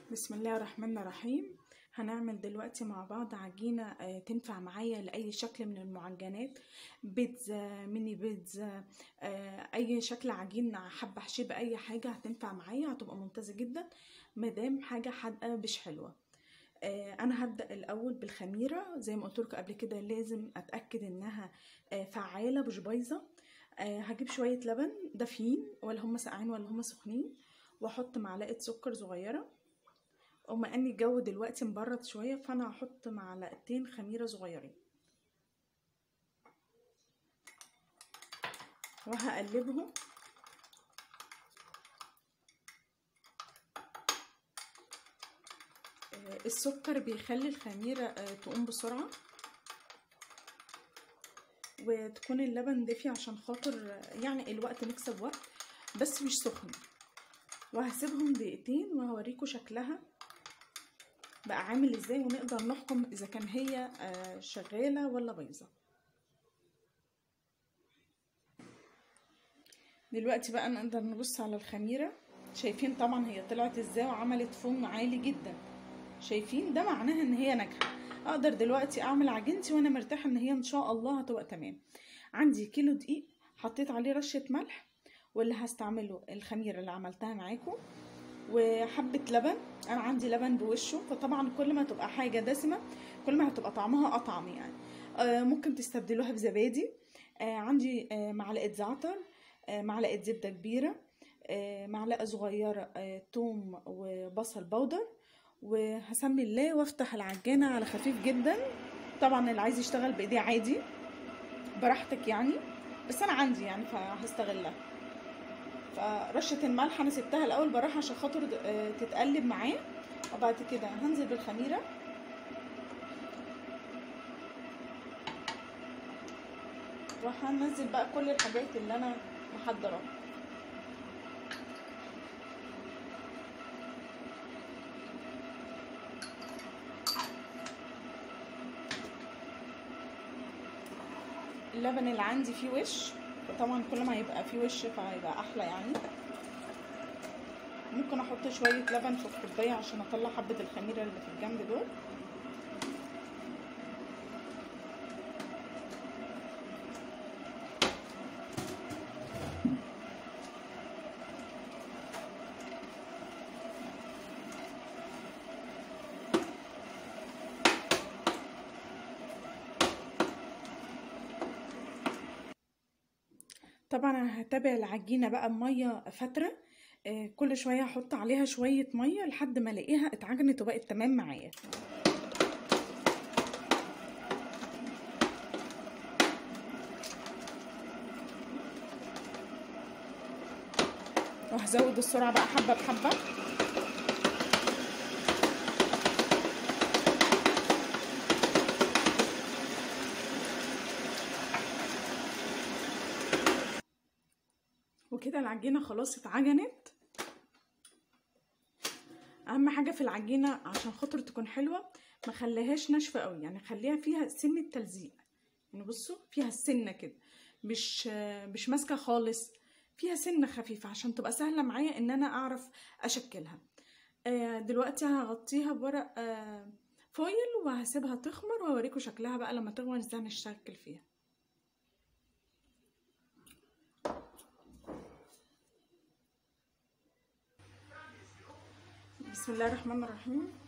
بسم الله الرحمن الرحيم هنعمل دلوقتي مع بعض عجينة آه، تنفع معايا لأي شكل من المعجنات بيتزا ميني بيتزا آه، أي شكل عجين حابة أحشيه بأي حاجة هتنفع معايا هتبقى ممتازة جدا مادام حاجة حادقة مش حلوة آه، أنا هبدأ الأول بالخميرة زي ما قلت لكم قبل كده لازم أتأكد إنها آه، فعالة مش بايظة آه، هجيب شوية لبن دافيين ولا هم ساقعين ولا هم سخنين واحط معلقة سكر صغيرة وما ان الجو دلوقتي مبرد شويه فانا هحط معلقتين خميره صغيرين وهقلبهم آه، السكر بيخلي الخميره آه، تقوم بسرعه وتكون اللبن دافي عشان خاطر آه، يعني الوقت نكسب وقت بس مش سخن وهسيبهم دقيقتين وهوريكم شكلها بقى عامل ازاي ونقدر نحكم اذا كان هي آه، شغاله ولا بايظه دلوقتي بقى نقدر نبص على الخميره شايفين طبعا هي طلعت ازاي وعملت فم عالي جدا شايفين ده معناها ان هي ناجحه اقدر دلوقتي اعمل عجينتي وانا مرتاحه ان هي ان شاء الله هتبقى تمام عندي كيلو دقيق حطيت عليه رشه ملح واللي هستعمله الخميره اللي عملتها معاكم وحبه لبن انا عندي لبن بوشه فطبعا كل ما تبقى حاجه دسمه كل ما هتبقى طعمها اطعم يعني آه ممكن تستبدلوها بزبادي آه عندي آه معلقه زعتر آه معلقه زبده كبيره آه معلقه صغيره آه توم وبصل بودر وهسمي الله وافتح العجانه على خفيف جدا طبعا اللي عايز يشتغل بايديه عادي براحتك يعني بس انا عندي يعني فهستغلها فرشه الملح انا سبتها الاول براحه عشان خاطر آه، تتقلب معاه وبعد كده هنزل بالخميره وهنزل بقى كل الحاجات اللي انا محضراها اللبن اللي عندي فيه وش طبعا كل ما يبقى فيه وش فهيبقى احلى يعني ممكن احط شويه لبن في الكوبايه عشان اطلع حبه الخميره اللي في الجنب دول طبعا انا هتابع العجينه بقى بميه فتره آه، كل شويه هحط عليها شويه ميه لحد ما الاقيها اتعجنت وبقت تمام معايا وهزود السرعه بقى حبه بحبه وكده العجينه خلاص اتعجنت اهم حاجه في العجينه عشان خاطر تكون حلوه ما خليهاش ناشفه قوي يعني خليها فيها سنه تلزيق يعني بصوا فيها السنه كده مش مش ماسكه خالص فيها سنه خفيفه عشان تبقى سهله معايا ان انا اعرف اشكلها آه، دلوقتي هغطيها بورق آه، فويل وهسيبها تخمر وهوريكم شكلها بقى لما تخمر ازاي هنشكل فيها بسم الله الرحمن الرحيم